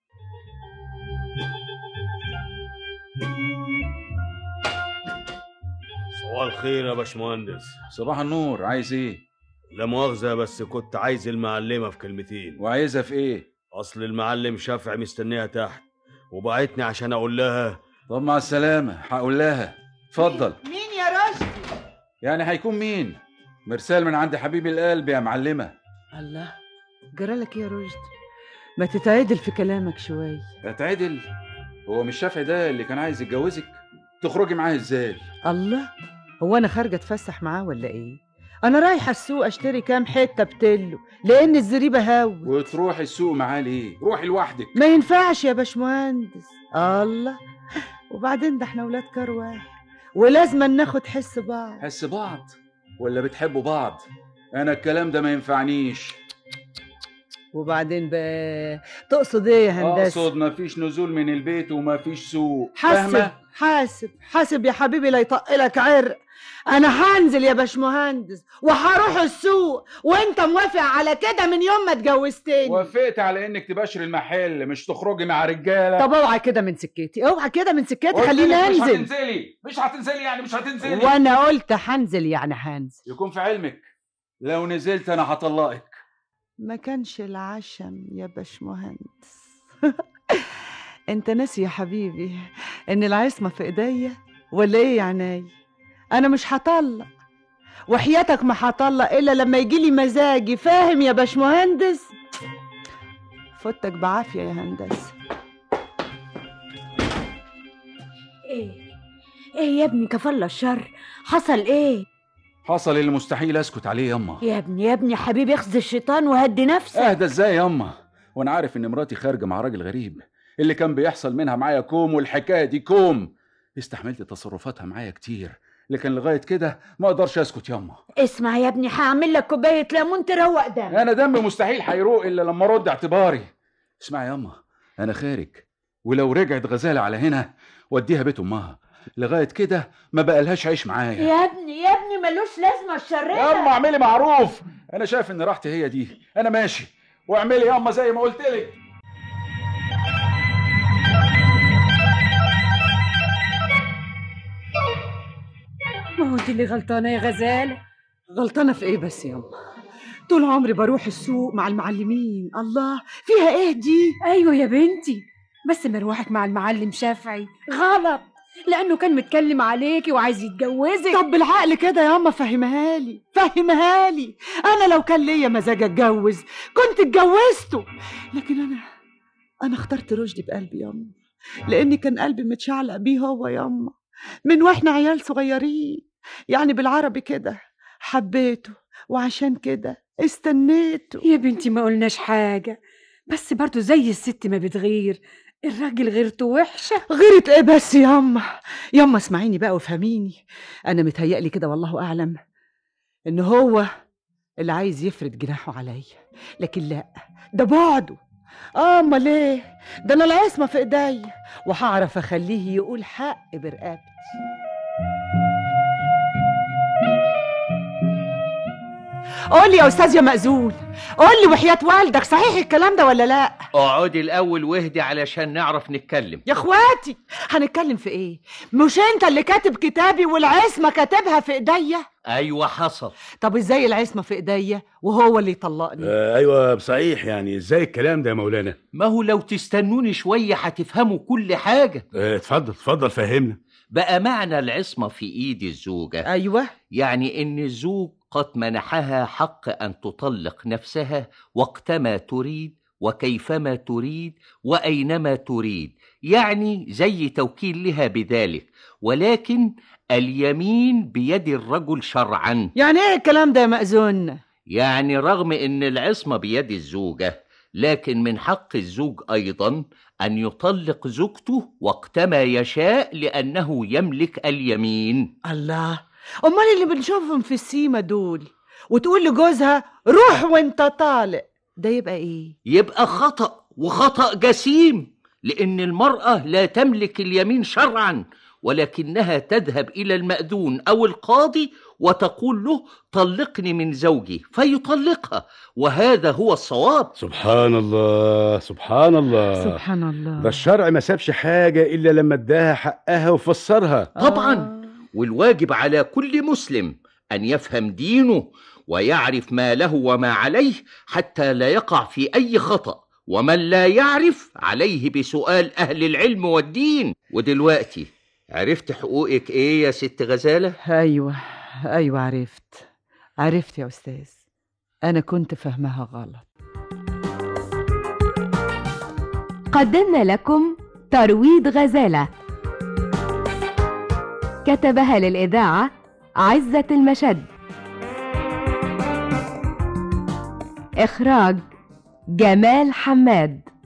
صباح الخير يا باشمهندس صباح النور عايز ايه لا مؤاخذة بس كنت عايز المعلمة في كلمتين وعايزها في ايه أصل المعلم شافعي مستنيها تحت وبعتني عشان أقول لها طب مع السلامه هقول لها اتفضل مين يا رشدي يعني هيكون مين مرسال من عند حبيبي القلب يا معلمه الله جرالك ايه يا رشدي ما تتعدل في كلامك شويه اتعدل هو مش شافعي ده اللي كان عايز يتجوزك تخرجي معاه ازاي الله هو انا خارجه اتفسح معاه ولا ايه انا رايحه السوق اشتري كام حته بتلو لان الزريبه هاوي وتروحي السوق معاه ليه روحي لوحدك ما ينفعش يا باشمهندس الله وبعدين ده احنا ولاد كار واحد ولازم ناخد حس بعض حس بعض ولا بتحبوا بعض انا الكلام ده ما ينفعنيش وبعدين بقى تقصد ايه يا هندسه اقصد ما فيش نزول من البيت وما فيش سوق حاسب فاهمه حاسب حاسب يا حبيبي لا يطقلك عرق انا هنزل يا باشمهندس وهروح السوق وانت موافق على كده من يوم ما اتجوزتني وافقت على انك تباشر المحل مش تخرجي مع رجاله طب اوعى كده من سكتي اوعى كده من سكتي قلت خليني لك مش انزل هتنزلي مش هتنزلي يعني مش هتنزلي وانا قلت هنزل يعني هنزل يكون في علمك لو نزلت انا هطلقك ما كانش العشم يا باشمهندس انت ناسي يا حبيبي ان العصمه في ايديا ولا ايه يا عيني انا مش هطلق وحياتك ما هطلق الا لما يجيلي مزاجي فاهم يا باشمهندس فوتك بعافيه يا هندسه ايه ايه يا ابني كفل الشر حصل ايه حصل اللي مستحيل اسكت عليه ياما يا ابني يا ابني حبيبي اخذ الشيطان وهدي نفسك اهدى ازاي ياما وانا عارف ان مراتي خارجه مع راجل غريب اللي كان بيحصل منها معايا كوم والحكايه دي كوم استحملت تصرفاتها معايا كتير لكن لغايه كده ما اقدرش اسكت ياما اسمع يا ابني هعمل لك كوبايه ليمون تروق دم انا دمي مستحيل هيروق الا لما ارد اعتباري اسمع ياما انا خارج ولو رجعت غزاله على هنا وديها بيت امها لغايه كده ما بقالهاش عيش معايا يا ابني يا ابني ملوش لازمه الشر ياما اعملي معروف انا شايف ان راحتي هي دي انا ماشي واعملي ياما زي ما قلت لك ما هو انت اللي غلطانه يا غزاله غلطانه في ايه بس ياما طول عمري بروح السوق مع المعلمين الله فيها ايه دي ايوه يا بنتي بس مروحك مع المعلم شافعي غلط لانه كان متكلم عليكي وعايز يتجوزك طب بالعقل كده ياما فهمها لي فهمها لي انا لو كان ليا مزاج اتجوز كنت اتجوزته لكن انا انا اخترت رشدي بقلبي ياما لاني كان قلبي متشعلق بيه هو ياما من واحنا عيال صغيرين يعني بالعربي كده حبيته وعشان كده استنيته يا بنتي ما قلناش حاجه بس برضو زي الست ما بتغير الراجل غيرته وحشه غيرت ايه بس ياما ياما اسمعيني بقى وافهميني انا متهيألي كده والله اعلم ان هو اللي عايز يفرد جناحه عليا لكن لا ده بعده اه امال ايه ده انا العصمه في ايديا وهعرف اخليه يقول حق برقبتي قول لي يا استاذ يا مأذون قول لي وحياة والدك صحيح الكلام ده ولا لا اقعدي الاول واهدي علشان نعرف نتكلم يا اخواتي هنتكلم في ايه مش انت اللي كاتب كتابي والعصمه كاتبها في ايديا ايوه حصل طب ازاي العصمه في ايديا وهو اللي يطلقني آه ايوه بصحيح يعني ازاي الكلام ده يا مولانا ما هو لو تستنوني شويه هتفهموا كل حاجه آه، اتفضل اتفضل فهمنا بقى معنى العصمه في ايد الزوجه ايوه يعني ان الزوج قد منحها حق ان تطلق نفسها وقتما تريد وكيفما تريد واينما تريد يعني زي توكيل لها بذلك ولكن اليمين بيد الرجل شرعا يعني ايه الكلام ده يا مأذون يعني رغم ان العصمه بيد الزوجه لكن من حق الزوج ايضا ان يطلق زوجته وقتما يشاء لانه يملك اليمين الله امال اللي بنشوفهم في السيما دول وتقول لجوزها روح وانت طالق ده يبقى ايه يبقى خطا وخطا جسيم لان المراه لا تملك اليمين شرعا ولكنها تذهب الى الماذون او القاضي وتقول له طلقني من زوجي فيطلقها وهذا هو الصواب سبحان الله سبحان الله سبحان الله ده الشرع ما سابش حاجة إلا لما اداها حقها وفسرها طبعا والواجب على كل مسلم ان يفهم دينه ويعرف ما له وما عليه حتى لا يقع في اي خطا ومن لا يعرف عليه بسؤال اهل العلم والدين ودلوقتي عرفت حقوقك ايه يا ست غزاله ايوه ايوه عرفت عرفت يا استاذ انا كنت فاهمها غلط قدمنا لكم ترويض غزالة كتبها للإذاعة عزة المشد إخراج جمال حماد